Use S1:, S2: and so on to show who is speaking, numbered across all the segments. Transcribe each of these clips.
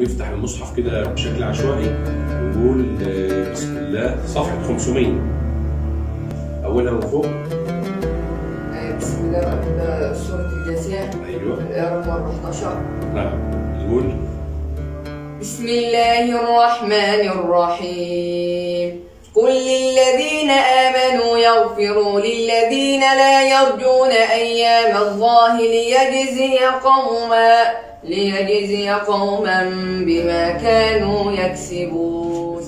S1: يفتح المصحف كده بشكل عشوائي ويقول آه، بسم الله صفحة 500 أولها من فوق
S2: آه، بسم الله الرحمن سورة الجاثية
S1: أيوه
S2: الآية رقم 14
S1: نعم يقول
S2: بسم الله الرحمن الرحيم قل للذين آمنوا يغفروا للذين لا يرجون أيام الله ليجزي قوما ليجزي قوما بما كانوا يكسبون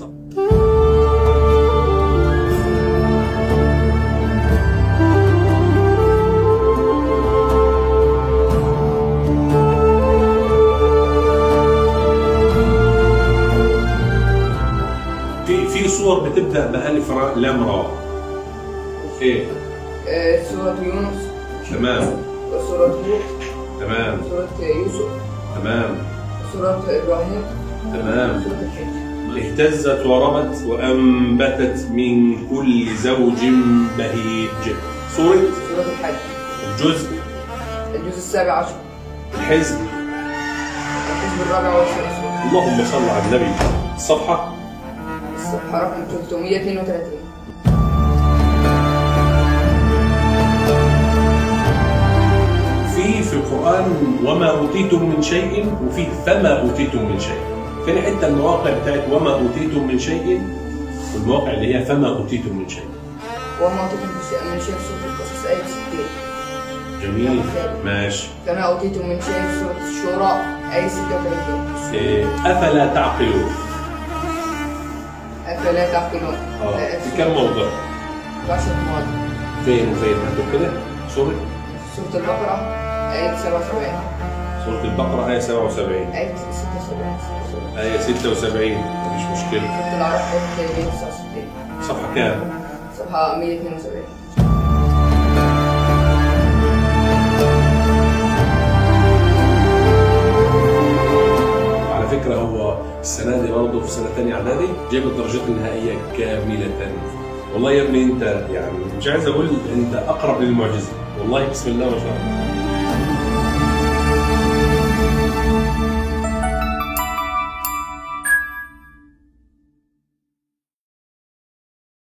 S1: في في صور بتبدأ بألف راء لام راء إيه
S2: آه، سورة يونس
S1: تمام
S2: سورة هود
S1: تمام
S2: سورة يوسف
S1: تمام
S2: سورة إبراهيم
S1: تمام
S2: سورة الحج
S1: اهتزت وربت وأنبتت من كل زوج بهيج سورة
S2: سورة الحج
S1: الجزء
S2: الجزء السابع عشر
S1: الحزب
S2: الحزب الرابع والثلاثون
S1: اللهم صل على النبي الصفحة
S2: الصفحة رقم 332
S1: في في القرآن وما أوتيتم من شيء وفي فما أوتيتم من شيء فين حتة المواقع بتاعت وما أوتيتم من شيء والمواقع اللي هي فما أوتيتم من شيء
S2: وما أوتيتم من شيء من شيء في سورة القصص آية 60
S1: جميل ماشي
S2: فما أوتيتم من شيء في سورة الشورى آية 36
S1: إيه، أفلا تعقلون
S2: أفلا تعقلون
S1: اه في كم موضع
S2: 10 مواد
S1: فين وفين هاتوا كده سورة
S2: سورة البقرة آية 77
S1: سورة البقرة آية 77
S2: آية 76
S1: آية 76 مفيش مشكلة
S2: سورة الأعراف آية 169
S1: صفحة كام؟
S2: صفحة 172
S1: على فكرة هو السنة دي برضه في سنة تانية إعدادي جايب الدرجات النهائية كاملة والله يا ابني أنت يعني مش عايز أقول أنت أقرب للمعجزة والله بسم الله ما شاء الله